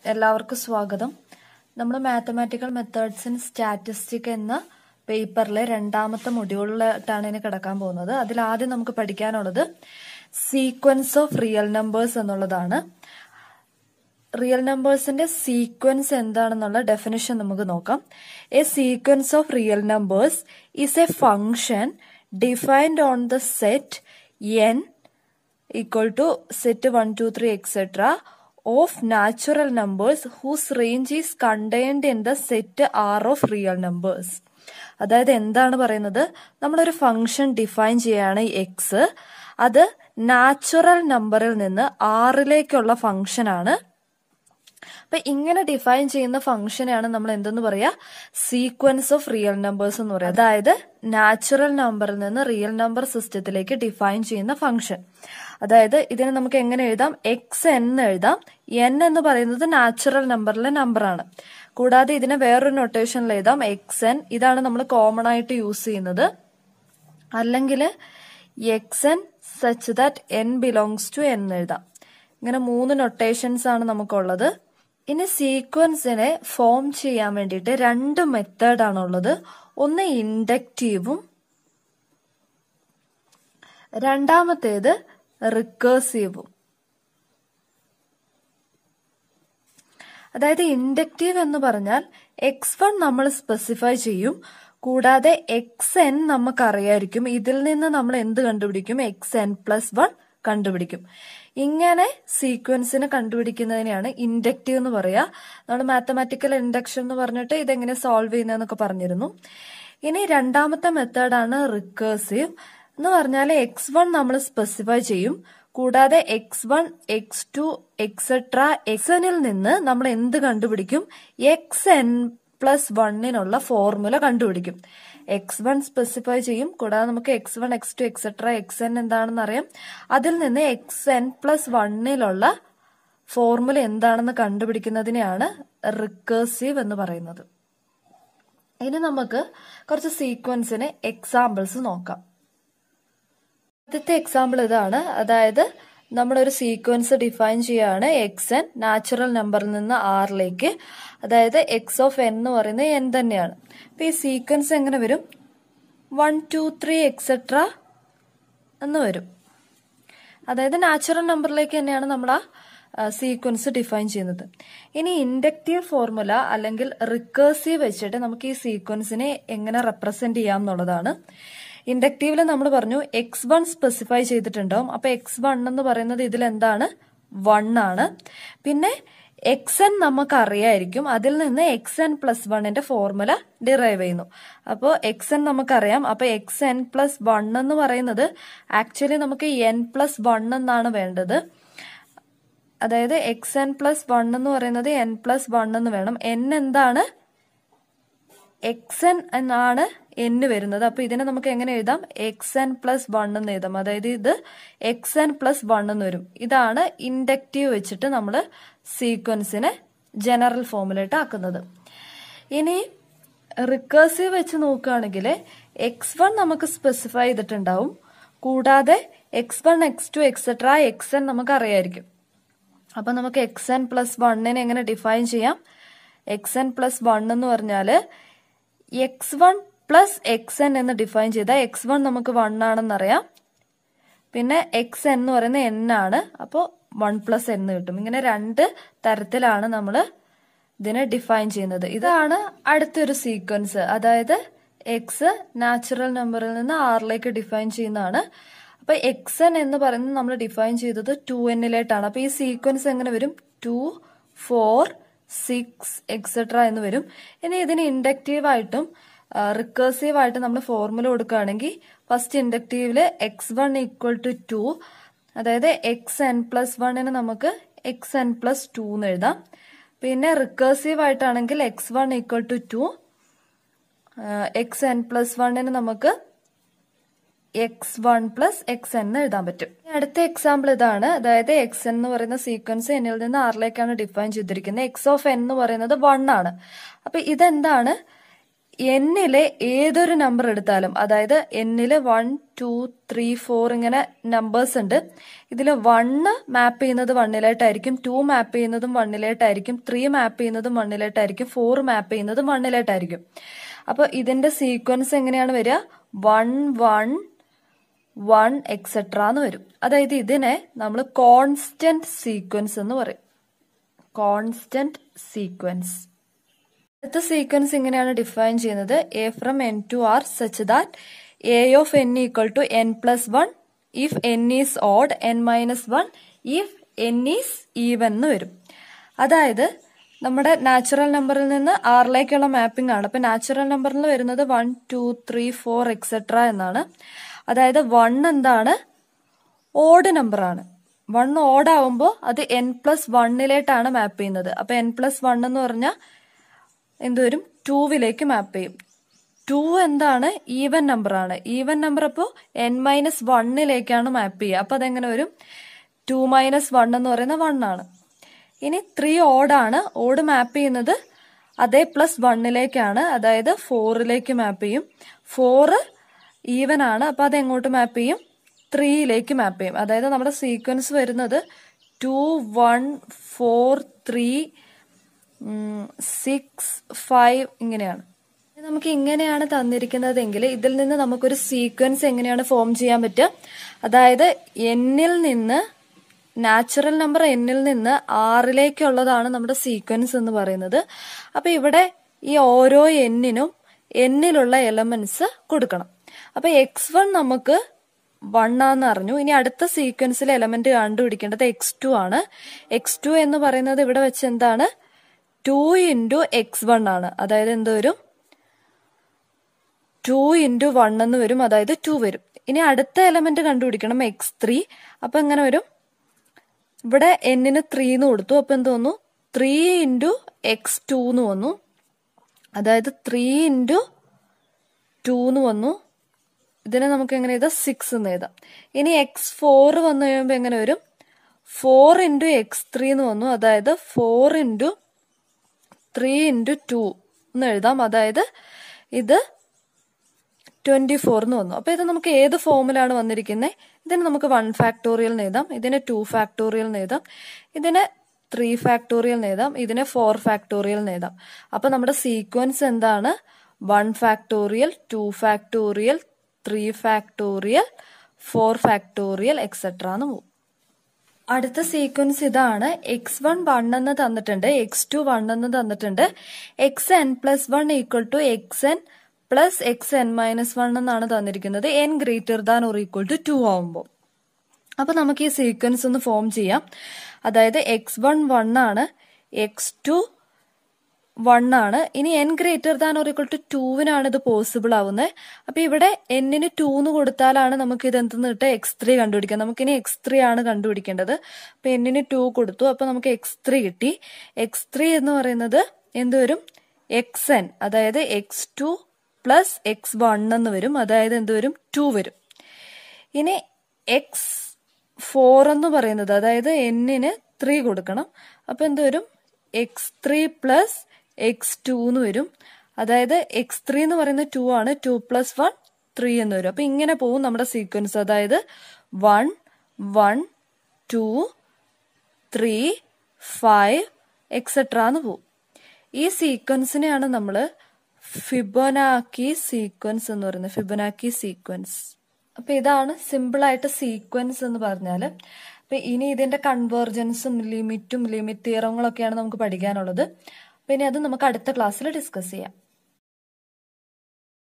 എല്ലാവർക്കും സ്വാഗതം നമ്മൾ മാത്തമാറ്റിക്കൽ മെത്തേഡ്സ് ഇൻ സ്റ്റാറ്റിസ്റ്റിക് എന്ന പേപ്പറിലെ രണ്ടാമത്തെ മൊഡ്യൂളിലായിട്ടാണ് ഇനി കിടക്കാൻ പോകുന്നത് അതിൽ ആദ്യം നമുക്ക് പഠിക്കാനുള്ളത് സീക്വൻസ് ഓഫ് റിയൽ നമ്പേഴ്സ് എന്നുള്ളതാണ് റിയൽ നമ്പേഴ്സിന്റെ സീക്വൻസ് എന്താണെന്നുള്ള ഡെഫിനിഷൻ നമുക്ക് നോക്കാം a sequence of real numbers is a function defined on the set N equal to set 1, 2, 3, etc. of natural numbers whose range is contained in the set R of real numbers. അതായത് എന്താണ് പറയുന്നത് നമ്മളൊരു function define ചെയ്യാണ് X അത് natural നമ്പറിൽ നിന്ന് ആറിലേക്കുള്ള function ആണ് അപ്പൊ ഇങ്ങനെ ഡിഫൈൻ ചെയ്യുന്ന ഫംഗ്ഷനെയാണ് നമ്മൾ എന്തെന്ന് പറയാ സീക്വൻസ് ഓഫ് റിയൽ നമ്പേഴ്സ് എന്ന് പറയുന്നത് അതായത് നാച്ചുറൽ നമ്പറിൽ നിന്ന് റിയൽ നമ്പർ സിസ്റ്റത്തിലേക്ക് ഡിഫൈൻ ചെയ്യുന്ന ഫംഗ്ഷൻ അതായത് ഇതിനെ നമുക്ക് എങ്ങനെ എഴുതാം എക്സ് എന്ന് എഴുതാം എൻ എന്ന് പറയുന്നത് നാച്ചുറൽ നമ്പറിലെ നമ്പറാണ് കൂടാതെ ഇതിനെ വേറൊരു നൊട്ടേഷനിൽ എഴുതാം എക്സ് എൻ ഇതാണ് നമ്മൾ കോമൺ ആയിട്ട് യൂസ് ചെയ്യുന്നത് അല്ലെങ്കിൽ X N such that N belongs to N എഴുതാം ഇങ്ങനെ മൂന്ന് നൊട്ടേഷൻസ് ആണ് നമുക്കുള്ളത് ഇനി സീക്വൻസിനെ ഫോം ചെയ്യാൻ വേണ്ടിയിട്ട് രണ്ട് മെത്തേഡ് ഉള്ളത് ഒന്ന് ഇൻഡക്റ്റീവും രണ്ടാമത്തേത് റിക്കേഴ്സീവും അതായത് ഇൻഡക്റ്റീവ് എന്ന് പറഞ്ഞാൽ എക്സ് വൺ നമ്മൾ സ്പെസിഫൈ ചെയ്യും കൂടാതെ എക്സ് എൻ നമുക്കറിയായിരിക്കും ഇതിൽ നിന്ന് നമ്മൾ എന്ത് കണ്ടുപിടിക്കും എക്സ് എൻ പ്ലസ് വൺ കണ്ടുപിടിക്കും ഇങ്ങനെ സീക്വൻസിന് കണ്ടുപിടിക്കുന്നതിനെയാണ് ഇൻഡക്റ്റീവ് എന്ന് പറയാ നമ്മൾ മാത്തമാറ്റിക്കൽ ഇൻഡക്ഷൻ എന്ന് പറഞ്ഞിട്ട് ഇതെങ്ങനെ സോൾവ് ചെയ്യുന്നതെന്നൊക്കെ പറഞ്ഞിരുന്നു ഇനി രണ്ടാമത്തെ മെത്തേഡാണ് റിക്കേഴ്സീവ് എന്ന് പറഞ്ഞാൽ എക്സ് വൺ നമ്മൾ സ്പെസിഫൈ ചെയ്യും കൂടാതെ X one X two etcetera X എന്നിൽ നിന്ന് നമ്മൾ എന്ത് കണ്ടുപിടിക്കും എക്സ് എൻ പ്ലസ് വണ്ണിനുള്ള ഫോർമുല കണ്ടുപിടിക്കും എക്സ് വൺ സ്പെസിഫൈ ചെയ്യും കൂടാതെ നമുക്ക് X one X two etcetera X N എന്താണെന്ന് അറിയാം അതിൽ നിന്ന് എക്സ് എൻ പ്ലസ് വണ്ണിലുള്ള ഫോർമുല എന്താണെന്ന് കണ്ടുപിടിക്കുന്നതിനെയാണ് റിക്കേഴ്സീവ് എന്ന് പറയുന്നത് ഇനി നമുക്ക് കുറച്ച് സീക്വൻസിന് എക്സാമ്പിൾസ് നോക്കാം ആദ്യത്തെ എക്സാമ്പിൾ ഇതാണ് അതായത് നമ്മളൊരു സീക്വൻസ് ഡിഫൈൻ ചെയ്യാണ് എക്സ് എൻ നാച്ചുറൽ നമ്പറിൽ നിന്ന് ആറിലേക്ക് അതായത് എക്സ് ഓഫ് എൻ എന്ന് പറയുന്നത് എൻ തന്നെയാണ് അപ്പൊ ഈ സീക്വൻസ് എങ്ങനെ വരും വൺ ടു ത്രീ എക്സെട്ര എന്ന് വരും അതായത് നാച്ചുറൽ നമ്പറിലേക്ക് തന്നെയാണ് നമ്മൾ ആ സീക്വൻസ് ഡിഫൈൻ ചെയ്യുന്നത് ഇനി ഇൻഡക്റ്റീവ് ഫോർമുല അല്ലെങ്കിൽ റിക്കേഴ്സീവ് വെച്ചിട്ട് നമുക്ക് ഈ സീക്വൻസിനെ എങ്ങനെ റെപ്രസെന്റ് ചെയ്യാം എന്നുള്ളതാണ് ഇൻഡക്റ്റീവില് നമ്മൾ പറഞ്ഞു എക്സ് വൺ സ്പെസിഫൈ ചെയ്തിട്ടുണ്ടാവും അപ്പൊ എക്സ് വൺ എന്ന് പറയുന്നത് ഇതിൽ എന്താണ് വൺ ആണ് പിന്നെ എക്സ് എൻ നമുക്ക് അറിയായിരിക്കും അതിൽ നിന്ന് എക്സ് എൻ പ്ലസ് വണ്ണിന്റെ ഫോർമുല ഡിറൈവ് ചെയ്യുന്നു അപ്പോൾ എക്സ് എൻ നമുക്കറിയാം അപ്പൊ എക്സ് എൻ പ്ലസ് വൺ എന്ന് പറയുന്നത് ആക്ച്വലി നമുക്ക് എൻ പ്ലസ് വൺ എന്നാണ് വേണ്ടത് അതായത് എക്സ് എൻ പ്ലസ് വൺ എന്ന് പറയുന്നത് എൻ പ്ലസ് വൺ എന്ന് വേണം എൻ എന്താണ് എക്സ് എൻ എന്നാണ് എന്ന് വരുന്നത് അപ്പൊ ഇതിനെ നമുക്ക് എങ്ങനെ എഴുതാം എക്സ് എൻ പ്ലസ് വൺ എന്ന് എഴുതാം അതായത് ഇത് എക്സ് എൻ പ്ലസ് വൺ എന്ന് വരും ഇതാണ് ഇൻഡക്റ്റീവ് വെച്ചിട്ട് നമ്മൾ സീക്വൻസിനെ ജനറൽ ഫോമിലായിട്ട് ആക്കുന്നത് ഇനി റിക്കേഴ്സീവ് വെച്ച് നോക്കുകയാണെങ്കിൽ എക്സ് വൺ നമുക്ക് സ്പെസിഫൈ ചെയ്തിട്ടുണ്ടാവും കൂടാതെ X one X two etcetera X N നമുക്ക് അറിയായിരിക്കും അപ്പൊ നമുക്ക് എക്സ് എൻ പ്ലസ് വണ്ണിനെ എങ്ങനെ ഡിഫൈൻ ചെയ്യാം എക്സ് എൻ പ്ലസ് വൺ എന്ന് പറഞ്ഞാല് X one plus X N എന്ന് ഡിഫൈൻ ചെയ്താൽ എക്സ് വൺ നമുക്ക് വൺ ആണെന്നറിയാം പിന്നെ എക്സ് എൻ എന്ന് പറയുന്നത് എൻ ആണ് അപ്പോൾ വൺ പ്ലസ് എന്ന് കിട്ടും ഇങ്ങനെ രണ്ട് തരത്തിലാണ് നമ്മൾ ഇതിനെ ഡിഫൈൻ ചെയ്യുന്നത് ഇതാണ് അടുത്തൊരു സീക്വൻസ് അതായത് എക്സ് നാച്ചുറൽ നമ്പറിൽ നിന്ന് ആറിലേക്ക് ഡിഫൈൻ ചെയ്യുന്നതാണ് അപ്പൊ എക്സ് എൻ എന്ന് പറയുന്നത് നമ്മൾ ഡിഫൈൻ ചെയ്തത് ടു എന്നിലേട്ടാണ് അപ്പൊ ഈ സീക്വൻസ് എങ്ങനെ വരും ടു ഫോർ സിക്സ് എക്സെട്ര എന്ന് വരും ഇനി ഇതിന് ഇൻഡക്റ്റീവ് ആയിട്ടും റിക്കേഴ്സീവ് ആയിട്ട് നമ്മൾ ഫോർമുല കൊടുക്കുകയാണെങ്കിൽ ഫസ്റ്റ് ഇൻഡക്റ്റീവില് X one equal to two അതായത് എക്സ് എൻ പ്ലസ് വണ്ണിന് നമുക്ക് എക്സ് എൻ പ്ലസ് ടു എന്ന് എഴുതാം പിന്നെ റിക്കേഴ്സീവ് ആയിട്ടാണെങ്കിൽ X one equal to two X N plus വണ്ണിന് നമുക്ക് X one plus X N എന്ന് എഴുതാൻ പറ്റും അടുത്ത എക്സാമ്പിൾ ഇതാണ് അതായത് എക്സ് എൻ എന്ന് പറയുന്ന സീക്വൻസ് എന്നിൽ നിന്ന് ആറിലേക്കാണ് ഡിഫൈൻ ചെയ്തിരിക്കുന്നത് എക്സ് ഓഫ് എൻ എന്ന് പറയുന്നത് വൺ ആണ് അപ്പൊ ഇതെന്താണ് എന്നിലെ ഏതൊരു നമ്പർ എടുത്താലും അതായത് എന്നില് വൺ ടു ത്രീ ഫോർ ഇങ്ങനെ നമ്പേഴ്സ് ഉണ്ട് ഇതിൽ വണ്ണ് മാപ്പ് ചെയ്യുന്നത് വണ്ണിലായിട്ടായിരിക്കും ടു മാപ്പ് ചെയ്യുന്നതും വണ്ണിലായിട്ടായിരിക്കും ത്രീ മാപ്പ് ചെയ്യുന്നതും വണ്ണിലായിട്ടായിരിക്കും ഫോർ മാപ്പ് ചെയ്യുന്നതും വണ്ണിലായിട്ടായിരിക്കും അപ്പൊ ഇതിന്റെ സീക്വൻസ് എങ്ങനെയാണ് വരിക വൺ വൺ വൺ എക്സെട്ര എന്ന് വരും അതായത് ഇതിനെ നമ്മൾ കോൺസ്റ്റന്റ് സീക്വൻസ് എന്ന് പറയും കോൺസ്റ്റന്റ് സീക്വൻസ് അടുത്ത സീക്വൻസ് ഇങ്ങനെയാണ് ഡിഫൈൻ ചെയ്യുന്നത് A from N to R such that A of N equal to N plus one if N is odd N minus one if N is even എന്ന് വരും അതായത് നമ്മുടെ natural നമ്പറിൽ നിന്ന് ആറിലേക്കുള്ള mapping ആണ് അപ്പൊ നാച്ചുറൽ നമ്പറിൽ വരുന്നത് one two three four etcetera എന്നാണ് അതായത് വൺ എന്താണ് ഓഡ് നമ്പർ ആണ് വൺ ഓഡ് ആവുമ്പോൾ അത് എൻ പ്ലസ് വണ്ണിലേട്ടാണ് മാപ്പ് ചെയ്യുന്നത് അപ്പൊ എൻ പ്ലസ് വൺ എന്ന് പറഞ്ഞാൽ എന്തുവരും ടൂവിലേക്ക് മാപ്പ് ചെയ്യും ടു എന്താണ് ഈവൻ നമ്പർ ആണ് ഈവൻ നമ്പർ അപ്പോൾ എൻ മൈനസ് വണ്ണിലേക്കാണ് മാപ്പ് ചെയ്യുക അപ്പൊ അതെങ്ങനെ വരും ടു മൈനസ് വൺ എന്ന് പറയുന്ന വൺ ആണ് ഇനി ത്രീ ഓഡാണ് ഓഡ് മാപ്പ് ചെയ്യുന്നത് അതേ പ്ലസ് വണ്ണിലേക്കാണ് അതായത് ഫോറിലേക്ക് മാപ്പ് ചെയ്യും ഫോറ് ഈവൻ ആണ് അപ്പൊ അത് എങ്ങോട്ട് മാപ്പ് ചെയ്യും ത്രീയിലേക്ക് മാപ്പ് ചെയ്യും അതായത് നമ്മുടെ സീക്വൻസ് വരുന്നത് two one four three six five ഇങ്ങനെയാണ് നമുക്ക് ഇങ്ങനെയാണ് തന്നിരിക്കുന്നതെങ്കിൽ ഇതിൽ നിന്ന് നമുക്കൊരു സീക്വൻസ് എങ്ങനെയാണ് ഫോം ചെയ്യാൻ പറ്റുക അതായത് എന്നിൽ നിന്ന് നാച്ചുറൽ നമ്പർ എന്നിൽ നിന്ന് ആറിലേക്കുള്ളതാണ് നമ്മുടെ സീക്വൻസ് എന്ന് പറയുന്നത് അപ്പൊ ഇവിടെ ഈ ഓരോ എന്നിനും എന്നിലുള്ള എലമെന്റ്സ് കൊടുക്കണം അപ്പൊ എക്സ് വൺ നമുക്ക് വൺ ആന്ന് അറിഞ്ഞു ഇനി അടുത്ത സീക്വൻസിലെ എലമെന്റ് കണ്ടുപിടിക്കേണ്ടത് എക്സ് ടു ആണ് എക്സ് ടു എന്ന് പറയുന്നത് ഇവിടെ വെച്ച് എന്താണ് ടു ഇൻറ്റു എക്സ് വൺ ആണ് അതായത് എന്ത് വരും ടു ഇൻറ്റു വൺ എന്ന് വരും അതായത് ടു വരും ഇനി അടുത്ത എലമെന്റ് കണ്ടുപിടിക്കണം എക്സ് ത്രീ അപ്പൊ എങ്ങനെ വരും ഇവിടെ എന്നിന് ത്രീ എന്ന് കൊടുത്തു അപ്പൊ എന്ത് വന്നു ത്രീ ഇൻറ്റു എക്സ് ടു എന്ന് വന്നു അതായത് ത്രീ ഇൻറ്റു ടു എന്ന് വന്നു ഇതിനെ നമുക്ക് എങ്ങനെ എഴുതാം സിക്സ് എന്ന് എഴുതാം ഇനി എക്സ് ഫോർ വന്നു കഴിയുമ്പോൾ എങ്ങനെ വരും ഫോർ ഇൻറ്റു എക്സ് ത്രീ എന്ന് വന്നു അതായത് four into three into two എന്ന് എഴുതാം അതായത് ഇത് ട്വന്റി ഫോർ എന്ന് വന്നു അപ്പൊ ഇത് നമുക്ക് ഏത് ഫോമിലാണ് വന്നിരിക്കുന്നത് ഇതിന് നമുക്ക് വൺ ഫാക്ടോറിയൽ എഴുതാം ഇതിന് ടു ഫാക്ടോറിയൽ എഴുതാം ഇതിന് ത്രീ ഫാക്ടോറിയൽ എഴുതാം ഇതിനെ ഫോർ ഫാക്ടോറിയൽ എഴുതാം അപ്പൊ നമ്മുടെ സീക്വൻസ് എന്താണ് one factorial two factorial three factorial four factorial etcetera എന്ന് പോകും അടുത്ത സീക്വൻസ് ഇതാണ് എക്സ് വൺ വൺ എന്ന് തന്നിട്ടുണ്ട് എക്സ് ടു വൺ എന്ന് തന്നിട്ടുണ്ട് x N plus one equal to X N plus X n minus one എന്നാണ് തന്നിരിക്കുന്നത് n greater than or equal to two ആവുമ്പോൾ അപ്പൊ നമുക്ക് ഈ സീക്വൻസ് ഒന്ന് ഫോം ചെയ്യാം അതായത് എക്സ് വൺ വൺ ആണ് എക്സ് ടു വൺ ആണ് ഇനി n greater than or equal to ടൂവിനാണ് ഇത് പോസിബിൾ ആവുന്നത് അപ്പൊ ഇവിടെ എന്നിന് ടു എന്ന് കൊടുത്താലാണ് നമുക്ക് ഇത് എന്തെന്ന് കിട്ടുക എക്സ് ത്രീ കണ്ടുപിടിക്കാം നമുക്കിനി എക്സ് ത്രീ ആണ് കണ്ടുപിടിക്കേണ്ടത് അപ്പൊ എന്നിന് ടു കൊടുത്തു അപ്പൊ നമുക്ക് എക്സ് ത്രീ കിട്ടി എക്സ് ത്രീ എന്ന് പറയുന്നത് എന്ത് വരും എക്സ് എൻ അതായത് x two plus x one എന്ന് വരും അതായത് എന്ത് വരും ടു വരും ഇനി എക്സ് ഫോർ എന്ന് പറയുന്നത് അതായത് എന്നിന് ത്രീ കൊടുക്കണം അപ്പൊ എന്ത് വരും x three plus x two എന്ന് വരും അതായത് എക്സ് ത്രീ എന്ന് പറയുന്നത് ടു ആണ് ടു പ്ലസ് വൺ ത്രീ എന്ന് വരും അപ്പൊ ഇങ്ങനെ പോകും നമ്മുടെ സീക്വൻസ് അതായത് one one two three five etcetera എന്ന് പോകും ഈ സീക്വൻസിനെയാണ് നമ്മൾ ഫിബൊനാക്കി സീക്വൻസ് എന്ന് പറയുന്നത് ഫിബൊനാക്കി സീക്വൻസ് അപ്പൊ ഇതാണ് സിമ്പിൾ ആയിട്ട് സീക്വൻസ് എന്ന് പറഞ്ഞാല് അപ്പൊ ഇനി ഇതിന്റെ കൺവേർജൻസും ലിമിറ്റും ലിമിറ്റ് തിയറങ്ങളൊക്കെയാണ് നമുക്ക് പഠിക്കാനുള്ളത് പിന്നെ അത് നമുക്ക് അടുത്ത ക്ലാസ്സിൽ ഡിസ്കസ് ചെയ്യാം